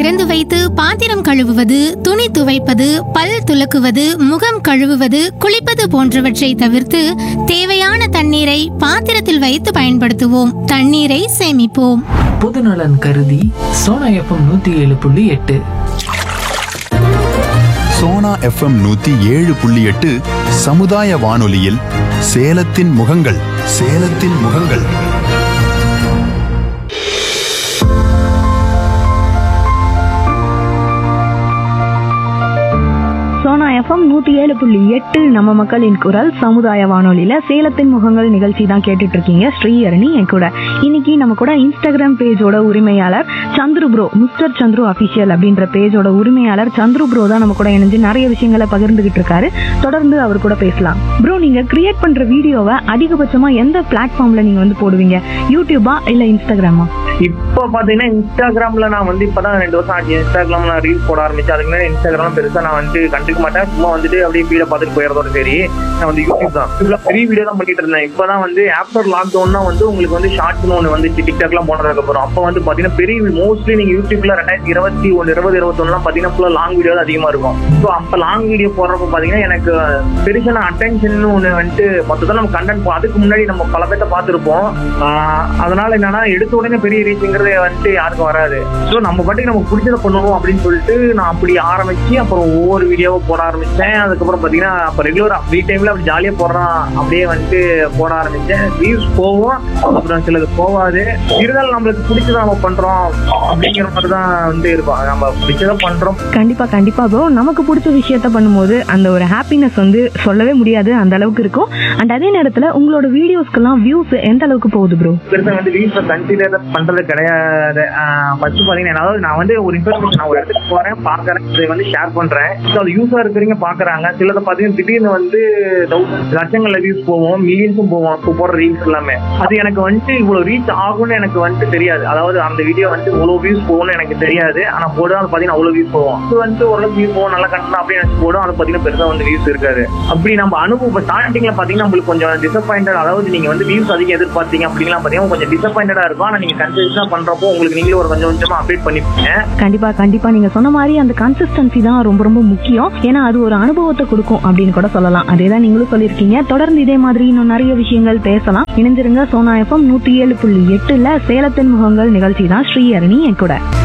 திறந்து வைத்து பாத்திரம் கழுவுவது துணி துவைப்பது பல் துலக்குவது முகம் கழுவுவது குளிப்பது போன்றவற்றை தவிர்த்து தேவையான தண்ணீரை பாத்திரத்தில் வைத்து பயன்படுத்துவோம் தண்ணீரை சேமிப்போம் பொதுநலன் கருதி சோனா எஃப்எம் நூத்தி ஏழு புள்ளி எட்டு சோனா எஃப்எம் நூத்தி ஏழு புள்ளி எட்டு சமுதாய வானொலியில் சேலத்தின் முகங்கள் சேலத்தின் முகங்கள் சோனா எஃப்எம் நூத்தி ஏழு புள்ளி எட்டு நம்ம மக்களின் குரல் சமுதாய வானொலியில சேலத்தின் முகங்கள் நிகழ்ச்சி தான் கேட்டுட்டு இருக்கீங்க ஸ்ரீஹரணி என் கூட இன்னைக்கு நம்ம கூட இன்ஸ்டாகிராம் பேஜோட உரிமையாளர் Chandru bro mister Chandru official அப்படின்ற பேஜோட உரிமையாளர் சந்துரு ப்ரோ தான் நம்ம கூட இணைஞ்சு நிறைய விஷயங்களை பகிர்ந்துகிட்டு இருக்காரு தொடர்ந்து அவர் கூட பேசலாம் ப்ரோ நீங்க கிரியேட் பண்ற வீடியோவை அதிகபட்சமா எந்த பிளாட்ஃபார்ம்ல நீங்க வந்து போடுவீங்க யூடியூபா இல்ல இன்ஸ்டாகிராமா இப்போ பாத்தீங்கன்னா இன்ஸ்டாகிராம்ல நான் வந்து இப்பதான் ரெண்டு வருஷம் ஆச்சு இன்ஸ்டாகிராம்ல நான் ரீல்ஸ் போட ஆரம்பிச்சேன் அதுக்கு முன்னாடி இன்ஸ்டாகிராம் பெருசா நான் வந்து கண்டுக்க மாட்டேன் சும்மா வந்துட்டு அப்படியே ஃபீட பார்த்துட்டு போயிடுறதோட சரி நான் வந்து யூடியூப் தான் யூடியூப்ல பெரிய வீடியோ தான் பண்ணிட்டு இருந்தேன் இப்பதான் வந்து ஆஃப்டர் லாக்டவுன்னா வந்து உங்களுக்கு வந்து ஷார்ட்ஸ்னு ஒன்று வந்து டிக்டாக்லாம் போனதுக்கு அப்புறம் அப்போ வந்து பாத்தீங்கன்னா பெரிய மோஸ்ட்லி நீங்க யூடியூப்ல ரெண்டாயிரத்தி இருபத்தி ஒன்று இருபது இருபத்தொன்னுலாம் பாத்தீங்கன்னா ஃபுல்லா லாங் வீடியோ தான் அதிகமா இருக்கும் ஸோ அப்ப லாங் வீடியோ போடுறப்ப பாத்தீங்கன்னா எனக்கு பெருசான அட்டென்ஷன் ஒன்று வந்துட்டு மொத்தத்தில் நம்ம கண்டென்ட் அதுக்கு முன்னாடி நம்ம பல பேர்த்த பார்த்துருப்போம் ஆஹ் அதனால என்னன்னா எடுத்த உடனே பெரிய ரீச்சுங்கிறது வந்துட்டு யாருக்கும் வராது ஸோ நம்ம பாட்டுக்கு நமக்கு பிடிச்சத பண்ணுவோம் அப்படின்னு சொல்லிட்டு நான் அப்படி ஆரம்பிச்சு அப்புறம் ஒவ்வொரு வீடியோவை போட ஆரம்பிச்சேன் அதுக்கப்புறம் பாத்தீங்கன்னா அப்போ ரெகுலரா ஃப்ரீ டைம்ல அப்படி ஜாலியா போடுறான் அப்படியே வந்துட்டு போட ஆரம்பிச்சேன் வியூஸ் போவோம் அப்புறம் சிலது போவாது இருந்தாலும் நம்மளுக்கு பிடிச்சத நம்ம பண்றோம் அப்படிங்கிற மாதிரி தான் வந்து இருக்கும் நம்ம பிடிச்சத பண்றோம் கண்டிப்பா கண்டிப்பா ப்ரோ நமக்கு பிடிச்ச விஷயத்த பண்ணும்போது அந்த ஒரு ஹாப்பினஸ் வந்து சொல்லவே முடியாது அந்த அளவுக்கு இருக்கும் அண்ட் அதே நேரத்துல உங்களோட வீடியோஸ்க்கெல்லாம் வியூஸ் எந்த அளவுக்கு போகுது ப்ரோ பெருசா வந்து வீட்ல கன்சிடர் பண்றது கிடையாது ஃபர்ஸ்ட் பாத்தீங்கன்னா அதாவது நான் வந்து ஒரு இன்ஃபர்மேஷன் நான் ஒரு இடத்துக்கு போறேன் பாக்குறேன் இதை வந்து ஷேர் பண்றேன் ஸோ அது யூஸா இருக்கிறீங்க பாக்குறாங்க சிலதை பாத்தீங்கன்னா திடீர்னு வந்து தௌசண்ட் லட்சங்கள்ல வியூஸ் போவோம் மில்லியன்ஸும் போவோம் இப்போ போடுற ரீல்ஸ் எல்லாமே அது எனக்கு வந்துட்டு இவ்வளவு ரீச் ஆகும்னு எனக்கு வந்துட்டு தெரியாது அதாவது அந்த வீடியோ வந்து இவ்வளவு வியூஸ் போகும்னு எனக்கு தெரியாது ஆனா போடுறது அது பாத்தீங்கன்னா அவ்வளவு வியூஸ் போவோம் அது வந்து ஓரளவுக்கு வியூஸ் போகும் நல்லா கண்டா அப்படியே நினைச்சு போடும் அது பாத்தீங்கன்னா பெருசா வந்து வியூஸ் இருக்காது அப்படி நம்ம அனுபவம் ஸ்டார்டிங்ல பாத்தீங்கன்னா உங்களுக்கு கொஞ்சம் டிசப்பாயிண்டட் அதாவது நீங்க வந்து வியூஸ் அதிகம் எதிர்பார்த்தீங்க அப்படின்லாம் பாத்தீங்கன்னா கொஞ்சம் டிசப்பாயிண்டடா இருக்கும் ஆனா நீங்க கன்சிஸ்டா பண்றப்போ உங்களுக்கு நீங்களே ஒரு கொஞ்சம் கொஞ்சமா அப்டேட் பண்ணிப்பீங்க கண்டிப்பா கண்டிப்பா நீங்க சொன்ன மாதிரி அந்த கன்சிஸ்டன்சி தான் ரொம்ப ரொம்ப முக்கியம் ஏன்னா அது ஒரு அனுபவத்தை கொடுக்கும் அப்படின்னு கூட சொல்லலாம் அதே தான் நீங்களும் சொல்லியிருக்கீங்க தொடர்ந்து இதே மாதிரி இன்னும் நிறைய விஷயங்கள் பேசலாம் இணைஞ்சிருங்க சோனா எஃப்எம் நூத்தி ஏழு புள்ளி எட்டுல சேலத்தின் முகங்கள் நிகழ்ச்சி தான் ஸ்ரீஹரணி என் கூட